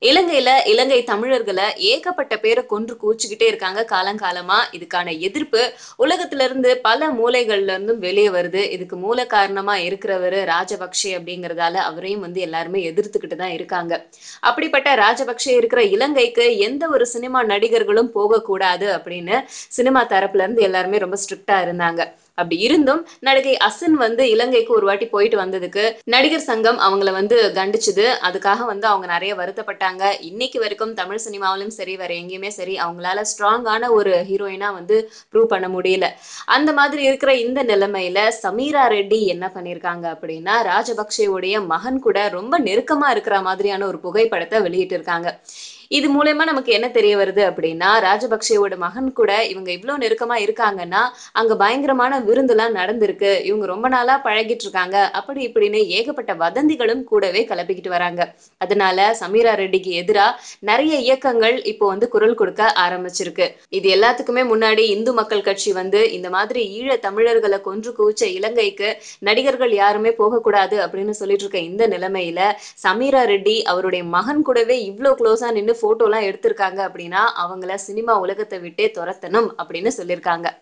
இலங்கையில இலங்கை தமிழர்கள ஏகப்பட்ட பேர கொன்று குவிச்சுக்கிட்டே இருக்காங்க காலங்காலமா. இதுக்கான எதிர்ப்பு உலகத்துல இருந்து பல மூலைகள்ல இருந்தும் வெளிய வருது. இதுக்கு மூல காரணமா இருக்கிறவரு ராஜபக்ஷே அப்படிங்கிறதால அவரையும் வந்து எல்லாருமே எதிர்த்துக்கிட்டு தான் இருக்காங்க. அப்படிப்பட்ட ராஜபக்ஷே இருக்கிற இலங்கைக்கு எந்த ஒரு சினிமா நடிகர்களும் போகக்கூடாது அப்படின்னு சினிமா தரப்புல இருந்து எல்லாருமே ரொம்ப ஸ்ட்ரிக்ட்டா இருந்தாங்க. அப்படி இருந்தும் நடிகை அசின் வந்து இலங்கைக்கு ஒரு வாட்டி போயிட்டு வந்ததுக்கு நடிகர் சங்கம் அவங்கள வந்து கண்டிச்சுது. அதுக்காக வந்து அவங்க நெறைய வருத்தப்பட்டாங்க. இன்னைக்கு வரைக்கும் தமிழ் சினிமாவிலும் சரி, வேற எங்கேயுமே சரி அவங்களால ஸ்ட்ராங்கான ஒரு ஹீரோயினா வந்து ப்ரூவ் பண்ண முடியல. அந்த மாதிரி இருக்கிற இந்த நிலைமையில சமீரா ரெட்டி என்ன பண்ணியிருக்காங்க அப்படின்னா, ராஜபக்ஷேவுடைய மகன் கூட ரொம்ப நெருக்கமா இருக்கிற மாதிரியான ஒரு புகைப்படத்த வெளியிட்டிருக்காங்க. இது மூலியமா நமக்கு என்ன தெரிய வருது அப்படின்னா, ராஜபக்ஷேவோட மகன் கூட இவங்க இவ்ளோ நெருக்கமா இருக்காங்கன்னா, அங்க பயங்கரமான விருந்துலாம் நடந்திருக்கு. இவங்க ரொம்ப நாளா பழகிட்டு இருக்காங்க. அப்படி இப்படின்னு ஏகப்பட்ட வதந்திகளும் கூடவே கிளப்பிக்கிட்டு வராங்க. அதனால சமீரா ரெட்டிக்கு எதிரா நெறைய இயக்கங்கள் இப்போ வந்து குரல் கொடுக்க ஆரம்பிச்சிருக்கு. இது எல்லாத்துக்குமே முன்னாடி இந்து மக்கள் கட்சி வந்து இந்த மாதிரி ஈழத் தமிழர்கள கொன்று குவிச்ச இலங்கைக்கு நடிகர்கள் யாருமே போகக்கூடாது அப்படின்னு சொல்லிட்டு இருக்க இந்த நிலைமையில, சமீரா ரெட்டி அவருடைய மகன் கூடவே இவ்ளோ குளோஸா நின்னு ஃபோட்டோலாம் எடுத்திருக்காங்க அப்படின்னா, அவங்கள சினிமா உலகத்த விட்டே தொரத்தணும் அப்படின்னு சொல்லியிருக்காங்க.